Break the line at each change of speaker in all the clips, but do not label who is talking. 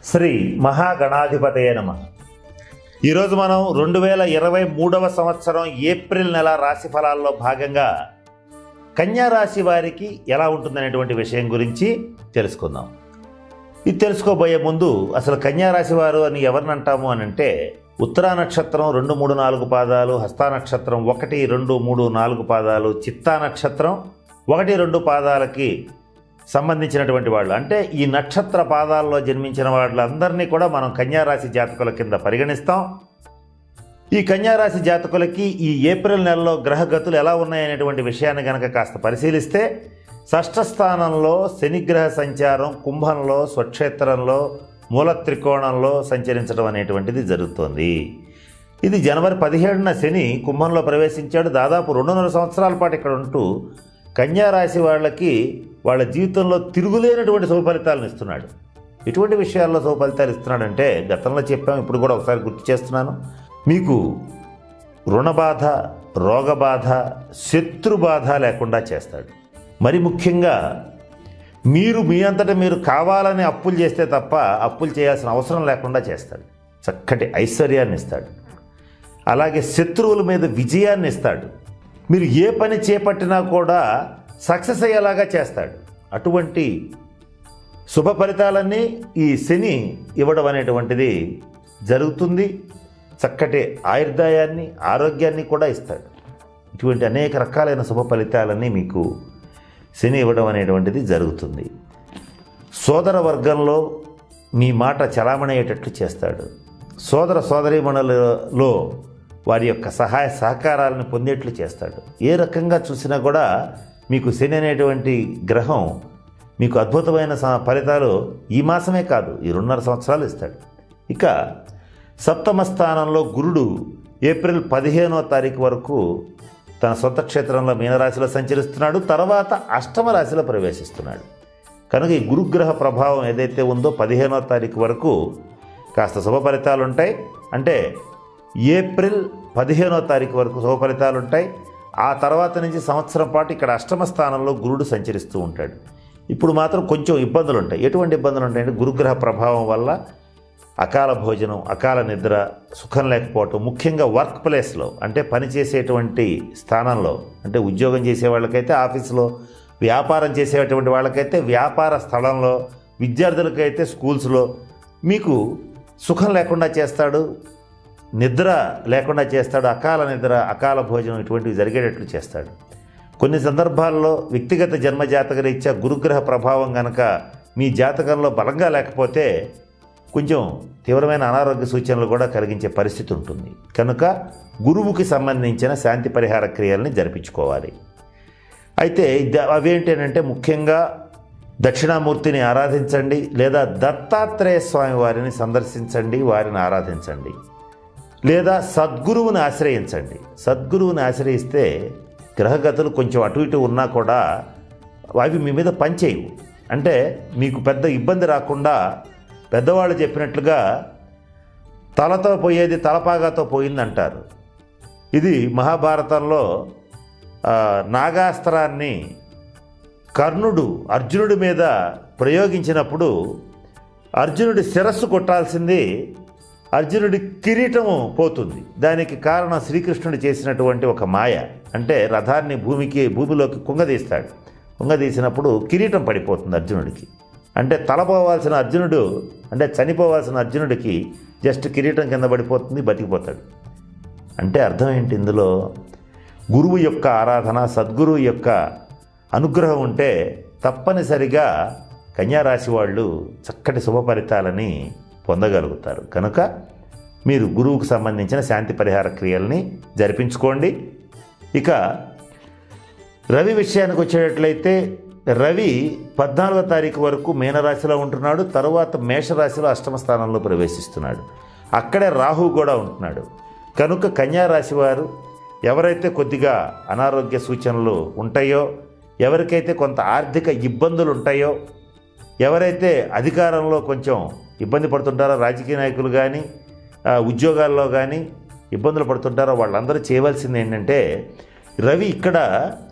శ్రీ మహాగణాధిపతయ నమ ఈరోజు మనం రెండు వేల ఇరవై మూడవ సంవత్సరం ఏప్రిల్ నెల రాశి ఫలాల్లో భాగంగా కన్యా రాశి వారికి ఎలా ఉంటుందనేటువంటి విషయం గురించి తెలుసుకుందాం ఇది తెలుసుకోబోయే ముందు అసలు కన్యా రాశి వారు అని ఎవరిని అంటాము అని అంటే ఉత్తరా నక్షత్రం రెండు మూడు నాలుగు పాదాలు హస్తా నక్షత్రం ఒకటి రెండు మూడు నాలుగు పాదాలు చిత్తా నక్షత్రం ఒకటి రెండు పాదాలకి సంబంధించినటువంటి వాళ్ళు అంటే ఈ నక్షత్ర పాదాల్లో జన్మించిన వాళ్ళందరినీ కూడా మనం కన్యారాశి జాతకుల కింద పరిగణిస్తాం ఈ కన్యారాశి జాతకులకి ఈ ఏప్రిల్ నెలలో గ్రహగతులు ఎలా ఉన్నాయనేటువంటి విషయాన్ని గనక కాస్త పరిశీలిస్తే షష్ఠ స్థానంలో శనిగ్రహ సంచారం కుంభంలో స్వక్షేత్రంలో మూల త్రికోణంలో సంచరించడం అనేటువంటిది జరుగుతోంది ఇది జనవరి పదిహేడున శని కుంభంలో ప్రవేశించాడు దాదాపు రెండున్నర సంవత్సరాల పాటు ఇక్కడ ఉంటూ కన్యా రాశి వాళ్ళకి వాళ్ళ జీవితంలో తిరుగులేనటువంటి శుభ ఫలితాలను ఇస్తున్నాడు ఎటువంటి విషయాల్లో శుభ ఫలితాలు ఇస్తున్నాడంటే గతంలో చెప్పాం ఇప్పుడు కూడా ఒకసారి గుర్తు చేస్తున్నాను మీకు రుణబాధ రోగబాధ శత్రుబాధ లేకుండా చేస్తాడు మరి ముఖ్యంగా మీరు మీ అంతటా మీరు కావాలని అప్పులు చేస్తే తప్ప అప్పులు చేయాల్సిన అవసరం లేకుండా చేస్తాడు చక్కటి ఐశ్వర్యాన్ని ఇస్తాడు అలాగే శత్రువుల మీద విజయాన్ని ఇస్తాడు మీరు ఏ పని చేపట్టినా కూడా సక్సెస్ అయ్యేలాగా చేస్తాడు అటువంటి శుభ ఫలితాలన్నీ ఈ శని ఇవ్వడం అనేటువంటిది జరుగుతుంది చక్కటి ఆయుర్దాయాన్ని ఆరోగ్యాన్ని కూడా ఇస్తాడు ఇటువంటి అనేక రకాలైన శుభ ఫలితాలన్నీ మీకు శని ఇవ్వడం అనేటువంటిది జరుగుతుంది సోదర వర్గంలో మీ మాట చలామణయ్యేటట్లు చేస్తాడు సోదర సోదరీమణులలో వారి యొక్క సహాయ సహకారాలను పొందేట్లు చేస్తాడు ఏ రకంగా చూసినా కూడా మీకు శని అనేటువంటి గ్రహం మీకు అద్భుతమైన స- ఫలితాలు ఈ మాసమే కాదు ఈ రెండున్నర సంవత్సరాలు ఇస్తాడు ఇక సప్తమ స్థానంలో గురుడు ఏప్రిల్ పదిహేనో తారీఖు వరకు తన సొంత క్షేత్రంలో మీనరాశిలో సంచరిస్తున్నాడు తర్వాత అష్టమ రాశిలో ప్రవేశిస్తున్నాడు కనుక ఈ గురుగ్రహ ప్రభావం ఏదైతే ఉందో పదిహేనో తారీఖు వరకు కాస్త శుభ ఫలితాలు ఉంటాయి అంటే ఏప్రిల్ పదిహేనో తారీఖు వరకు శుభ ఫలితాలు ఉంటాయి ఆ తర్వాత నుంచి సంవత్సరం పాటు ఇక్కడ అష్టమ స్థానంలో గురుడు సంచరిస్తూ ఉంటాడు ఇప్పుడు మాత్రం కొంచెం ఇబ్బందులు ఉంటాయి ఎటువంటి ఇబ్బందులు ఉంటాయంటే గురుగ్రహ ప్రభావం వల్ల అకాల భోజనం అకాల నిద్ర సుఖం లేకపోవటం ముఖ్యంగా వర్క్ ప్లేస్లో అంటే పని చేసేటువంటి స్థానంలో అంటే ఉద్యోగం చేసే వాళ్ళకైతే ఆఫీసులో వ్యాపారం చేసేటువంటి వాళ్ళకైతే వ్యాపార స్థలంలో విద్యార్థులకైతే స్కూల్స్లో మీకు సుఖం లేకుండా చేస్తాడు నిద్ర లేకుండా చేస్తాడు అకాల నిద్ర అకాల భోజనం ఇటువంటివి జరిగేటట్లు చేస్తాడు కొన్ని సందర్భాల్లో వ్యక్తిగత జన్మ జాతక రీత్యా గురుగ్రహ ప్రభావం గనక మీ జాతకంలో బలంగా లేకపోతే కొంచెం తీవ్రమైన అనారోగ్య సూచనలు కూడా కలిగించే పరిస్థితి ఉంటుంది కనుక గురువుకి సంబంధించిన శాంతి పరిహార క్రియల్ని జరిపించుకోవాలి అయితే ద- అవేంటంటే ముఖ్యంగా దక్షిణామూర్తిని ఆరాధించండి లేదా దత్తాత్రేయ స్వామి వారిని సందర్శించండి వారిని ఆరాధించండి లేదా సద్గురువుని ఆశ్రయించండి సద్గురువుని ఆశ్రయిస్తే గ్రహగతులు కొంచెం అటు ఇటు ఉన్నా కూడా అవి మీ మీద పనిచేయవు అంటే మీకు పెద్ద ఇబ్బంది రాకుండా పెద్దవాళ్ళు చెప్పినట్లుగా తలతో పోయేది తలపాగాతో పోయిందంటారు ఇది మహాభారతంలో ఆ, నాగాస్త్రాన్ని కర్ణుడు అర్జునుడి మీద ప్రయోగించినప్పుడు అర్జునుడి శిరస్సు కొట్టాల్సింది అర్జునుడి కిరీటము పోతుంది దానికి కారణం శ్రీకృష్ణుడు చేసినటువంటి ఒక మాయ అంటే రథాన్ని భూమికి భూమిలోకి కుంగదీస్తాడు కుంగదీసినప్పుడు కిరీటం పడిపోతుంది అర్జునుడికి అంటే తలపోవాల్సిన అర్జునుడు అంటే చనిపోవాల్సిన అర్జునుడికి జస్ట్ కిరీటం కింద పడిపోతుంది బతికిపోతాడు అంటే అర్థం ఏంటి ఇందులో గురువు యొక్క ఆరాధన సద్గురువు యొక్క అనుగ్రహం ఉంటే తప్పనిసరిగా కన్యారాశి వాళ్ళు చక్కటి శుభ ఫలితాలని పొందగలుగుతారు కనుక మీరు గురువుకు సంబంధించిన శాంతి పరిహార క్రియల్ని జరిపించుకోండి ఇక రవి విషయానికి వచ్చేటట్లయితే రవి పద్నాలుగో తారీఖు వరకు మీనరాశిలో ఉంటున్నాడు తరువాత మేషరాశిలో అష్టమ స్థానంలో ప్రవేశిస్తున్నాడు అక్కడే రాహు కూడా ఉంటున్నాడు కనుక కన్యా రాశి వారు ఎవరైతే కొద్దిగా అనారోగ్య సూచనలు ఉంటాయో ఎవరికైతే కొంత ఆర్థిక ఇబ్బందులు ఉంటాయో ఎవరైతే అధికారంలో కొంచెం ఇబ్బంది పడుతుంటారో రాజకీయ నాయకులు కానీ ఆ, ఉద్యోగాల్లో కానీ ఇబ్బందులు పడుతుంటారో వాళ్ళందరూ చేయవలసింది ఏంటంటే రవి ఇక్కడ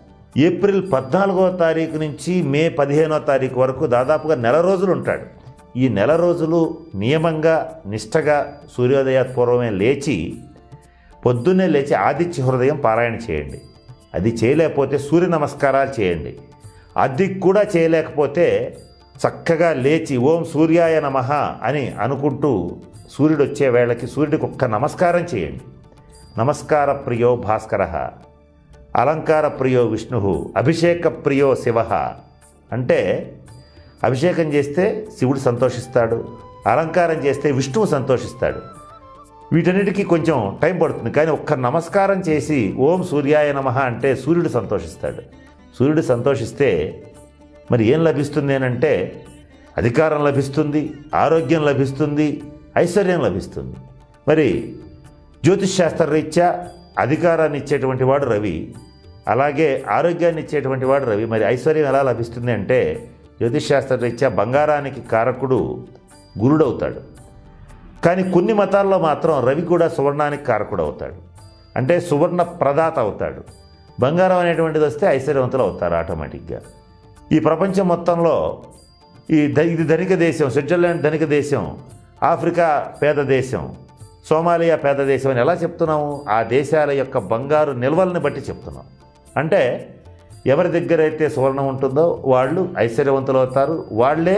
ఏప్రిల్ పద్నాలుగో తారీఖు నుంచి మే పదిహేనో తారీఖు వరకు దాదాపుగా నెల రోజులు ఉంటాడు ఈ నెల రోజులు నియమంగా నిష్టగా సూర్యోదయ పూర్వమే లేచి పొద్దున్నే లేచి ఆదిత్య హృదయం పారాయణ చేయండి అది చేయలేకపోతే సూర్య నమస్కారాలు చేయండి అది కూడా చేయలేకపోతే చక్కగా లేచి ఓం సూర్యాయ నమః అని అనుకుంటూ సూర్యుడు వచ్చే వేళకి సూర్యుడికి ఒక్క నమస్కారం చేయండి నమస్కార ప్రియో భాస్కర అలంకార ప్రియో విష్ణు అభిషేక ప్రియో శివ అంటే అభిషేకం చేస్తే శివుడు సంతోషిస్తాడు అలంకారం చేస్తే విష్ణువు సంతోషిస్తాడు వీటన్నిటికీ కొంచెం టైం పడుతుంది కానీ ఒక్క నమస్కారం చేసి ఓం సూర్యాయ నమః అంటే సూర్యుడు సంతోషిస్తాడు సూర్యుడు సంతోషిస్తే మరి ఏం లభిస్తుంది అంటే అధికారం లభిస్తుంది ఆరోగ్యం లభిస్తుంది ఐశ్వర్యం లభిస్తుంది మరి జ్యోతిష్ శాస్త్ర రీత్యా అధికారాన్ని ఇచ్చేటువంటి వాడు రవి అలాగే ఆరోగ్యాన్ని ఇచ్చేటువంటి వాడు రవి మరి ఐశ్వర్యం ఎలా లభిస్తుంది అంటే జ్యోతిష్ శాస్త్ర రీత్యా బంగారానికి కారకుడు గురుడవుతాడు కానీ కొన్ని మతాల్లో మాత్రం రవి కూడా సువర్ణానికి కారకుడు అవుతాడు అంటే సువర్ణ ప్రదాత అవుతాడు బంగారం అనేటువంటిది వస్తే ఐశ్వర్యవంతులు అవుతారు ఆటోమేటిక్గా ఈ ప్రపంచం మొత్తంలో ఈ ధ- ఇది ధనిక దేశం స్విట్జర్లాండ్ ధనిక దేశం ఆఫ్రికా పేద దేశం సోమాలియా పేద దేశం అని ఎలా చెప్తున్నాము ఆ దేశాల యొక్క బంగారు నిల్వల్ని బట్టి చెప్తున్నాం అంటే ఎవరి దగ్గర అయితే సువర్ణం ఉంటుందో వాళ్ళు ఐశ్వర్యవంతులు అవుతారు వాళ్ళే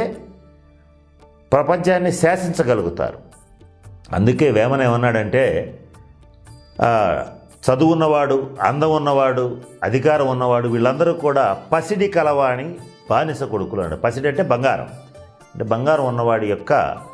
ప్రపంచాన్ని శాసించగలుగుతారు అందుకే వేమన ఏమన్నాడంటే ఆ, చదువు ఉన్నవాడు అందం ఉన్నవాడు అధికారం ఉన్నవాడు వీళ్ళందరూ కూడా పసిడి కలవాణి బానిస కొడుకులు అన్నాడు పసిడి అంటే బంగారం అంటే బంగారం ఉన్నవాడి యొక్క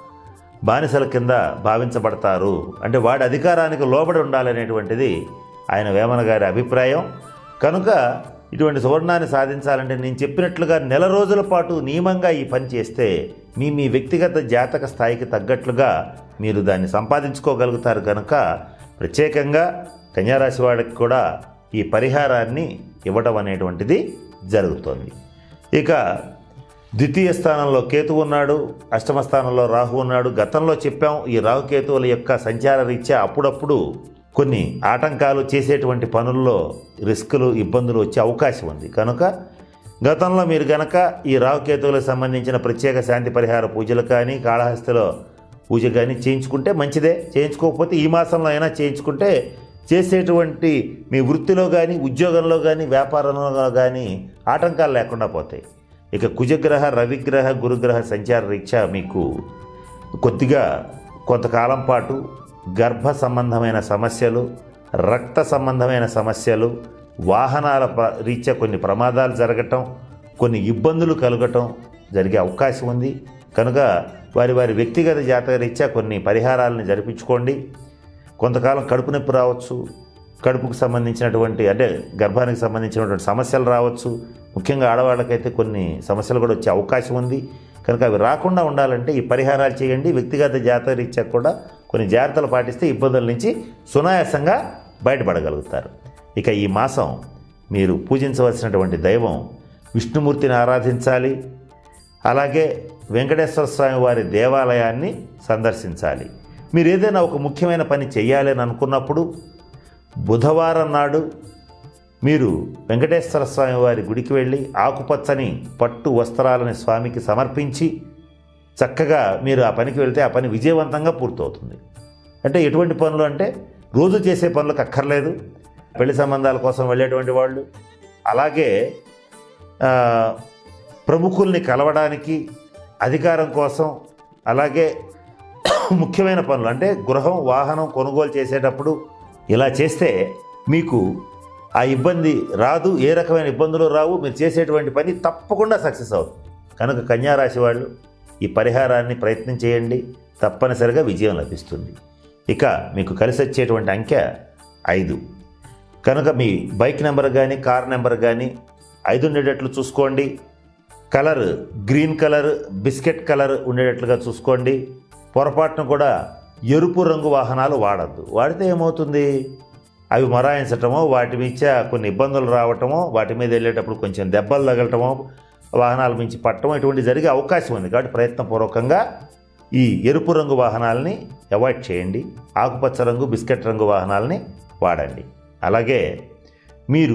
బానిసల కింద భావించబడతారు అంటే వాడి అధికారానికి లోబడి ఉండాలనేటువంటిది ఆయన వేమన గారి అభిప్రాయం కనుక ఇటువంటి సువర్ణాన్ని సాధించాలంటే నేను చెప్పినట్లుగా నెల రోజుల పాటు నియమంగా ఈ పని చేస్తే మీ మీ వ్యక్తిగత జాతక స్థాయికి తగ్గట్లుగా మీరు దాన్ని సంపాదించుకోగలుగుతారు కనుక ప్రత్యేకంగా కన్యారాశి వాడికి కూడా ఈ పరిహారాన్ని ఇవ్వడం అనేటువంటిది జరుగుతోంది ఇక ద్వితీయ స్థానంలో కేతు ఉన్నాడు అష్టమ స్థానంలో రాహు ఉన్నాడు గతంలో చెప్పాం ఈ రాహుకేతువుల యొక్క సంచార రీత్యా అప్పుడప్పుడు కొన్ని ఆటంకాలు చేసేటువంటి పనుల్లో రిస్కులు ఇబ్బందులు వచ్చే అవకాశం ఉంది కనుక గతంలో మీరు గనక ఈ రాహుకేతువులకు సంబంధించిన ప్రత్యేక శాంతి పరిహార పూజలు కానీ కాళహస్తిలో పూజ కానీ చేయించుకుంటే మంచిదే చేయించుకోకపోతే ఈ మాసంలో అయినా చేయించుకుంటే చేసేటువంటి మీ వృత్తిలో కానీ ఉద్యోగంలో కానీ వ్యాపారంలో కానీ ఆటంకాలు లేకుండా పోతాయి ఇక కుజగ్రహ రవిగ్రహ గురుగ్రహ సంచార రీత్యా మీకు కొద్దిగా కొంతకాలం పాటు గర్భ సంబంధమైన సమస్యలు రక్త సంబంధమైన సమస్యలు వాహనాల ప- రీత్యా కొన్ని ప్రమాదాలు జరగటం కొన్ని ఇబ్బందులు కలగటం జరిగే అవకాశం ఉంది కనుక వారి వారి వ్యక్తిగత జాతక రీత్యా కొన్ని పరిహారాలను జరిపించుకోండి కొంతకాలం కడుపు నొప్పి రావచ్చు కడుపుకు సంబంధించినటువంటి అంటే గర్భానికి సంబంధించినటువంటి సమస్యలు రావచ్చు ముఖ్యంగా ఆడవాళ్ళకైతే కొన్ని సమస్యలు కూడా వచ్చే అవకాశం ఉంది కనుక అవి రాకుండా ఉండాలంటే ఈ పరిహారాలు చేయండి వ్యక్తిగత జాతక రీత్యా కూడా కొన్ని జాగ్రత్తలు పాటిస్తే ఇబ్బందుల నుంచి సునాయాసంగా బయటపడగలుగుతారు ఇక ఈ మాసం మీరు పూజించవలసినటువంటి దైవం విష్ణుమూర్తిని ఆరాధించాలి అలాగే వెంకటేశ్వర స్వామి వారి దేవాలయాన్ని సందర్శించాలి మీరు ఏదైనా ఒక ముఖ్యమైన పని చేయాలి అని అనుకున్నప్పుడు బుధవారం నాడు మీరు వెంకటేశ్వర స్వామి వారి గుడికి వెళ్ళి ఆకుపచ్చని పట్టు వస్త్రాలని స్వామికి సమర్పించి చక్కగా మీరు ఆ పనికి వెళ్తే ఆ పని విజయవంతంగా పూర్తవుతుంది అంటే ఎటువంటి పనులు అంటే రోజు చేసే పనులకు అక్కర్లేదు పెళ్లి సంబంధాల కోసం వెళ్ళేటువంటి వాళ్ళు అలాగే ఆ, ప్రముఖుల్ని కలవడానికి అధికారం కోసం అలాగే ముఖ్యమైన పనులు అంటే గృహం వాహనం కొనుగోలు చేసేటప్పుడు ఇలా చేస్తే మీకు ఆ ఇబ్బంది రాదు ఏ రకమైన ఇబ్బందులు రావు మీరు చేసేటువంటి పని తప్పకుండా సక్సెస్ అవుతుంది కనుక కన్యారాశి వాళ్ళు ఈ పరిహారాన్ని ప్రయత్నం చేయండి తప్పనిసరిగా విజయం లభిస్తుంది ఇక మీకు కలిసి వచ్చేటువంటి అంకె ఐదు కనుక మీ బైక్ నెంబర్ కానీ కార్ నెంబర్ కానీ ఐదు ఉండేటట్లు చూసుకోండి colour green colour biscuit colour ఉండేటట్లుగా చూసుకోండి పొరపాటును కూడా ఎరుపు రంగు వాహనాలు వాడద్దు వాడితే ఏమవుతుంది అవి మొరాయించటమో వాటి మీద కొన్ని ఇబ్బందులు రావటమో వాటి మీద వెళ్ళేటప్పుడు కొంచెం దెబ్బలు తగలటమో వాహనాల మించి పట్టడం ఇటువంటి జరిగే అవకాశం ఉంది కాబట్టి ప్రయత్నపూర్వకంగా ఈ ఎరుపు రంగు వాహనాలని అవాయిడ్ చేయండి ఆకుపచ్చ రంగు బిస్కెట్ రంగు వాహనాలని వాడండి అలాగే మీరు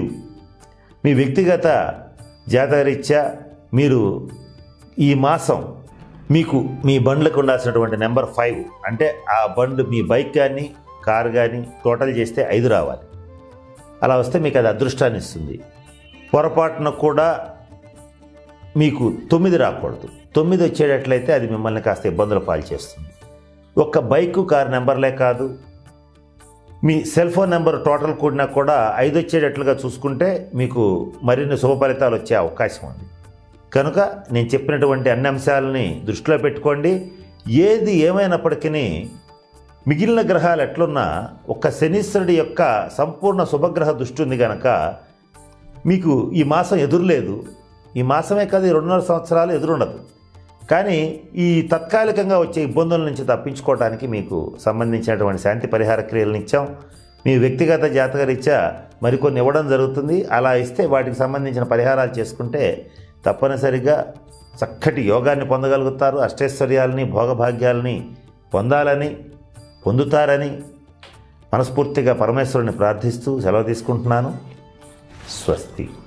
మీ వ్యక్తిగత జాతకరీత్యా మీరు ఈ మాసం మీకు మీ బండ్లకు ఉండాల్సినటువంటి నెంబర్ ఫైవ్ అంటే ఆ బండ్ మీ బైక్ కానీ కార్ కానీ టోటల్ చేస్తే ఐదు రావాలి అలా వస్తే మీకు అది అదృష్టాన్ని ఇస్తుంది పొరపాటున కూడా మీకు తొమ్మిది రాకూడదు తొమ్మిది వచ్చేటట్లయితే అది మిమ్మల్ని కాస్త ఇబ్బందులు పాలు చేస్తుంది ఒక్క బైకు కార్ నెంబర్లే కాదు మీ సెల్ ఫోన్ నెంబర్ టోటల్ కూడినా కూడా ఐదు వచ్చేటట్లుగా చూసుకుంటే మీకు మరిన్ని శుభ ఫలితాలు వచ్చే అవకాశం ఉంది కనుక నేను చెప్పినటువంటి అన్ని అంశాలని దృష్టిలో పెట్టుకోండి ఏది ఏమైనప్పటికీ మిగిలిన గ్రహాలు ఎట్లున్నా ఒక్క శనీశ్వరుడి యొక్క సంపూర్ణ శుభగ్రహ దృష్టి ఉంది కనుక మీకు ఈ మాసం ఎదురులేదు ఈ మాసమే కాదు ఈ రెండున్నర సంవత్సరాలు ఎదురుండదు కానీ ఈ తాత్కాలికంగా వచ్చే ఇబ్బందుల నుంచి తప్పించుకోవడానికి మీకు సంబంధించినటువంటి శాంతి పరిహార క్రియలను ఇచ్చాం మీ వ్యక్తిగత జాతక రీత్యా మరికొన్ని ఇవ్వడం జరుగుతుంది అలా ఇస్తే వాటికి సంబంధించిన పరిహారాలు చేసుకుంటే తప్పనిసరిగా చక్కటి యోగాన్ని పొందగలుగుతారు అష్టైశ్వర్యాలని భోగభాగ్యాలని పొందాలని పొందుతారని మనస్ఫూర్తిగా పరమేశ్వరుని ప్రార్థిస్తూ సెలవు తీసుకుంటున్నాను స్వస్తి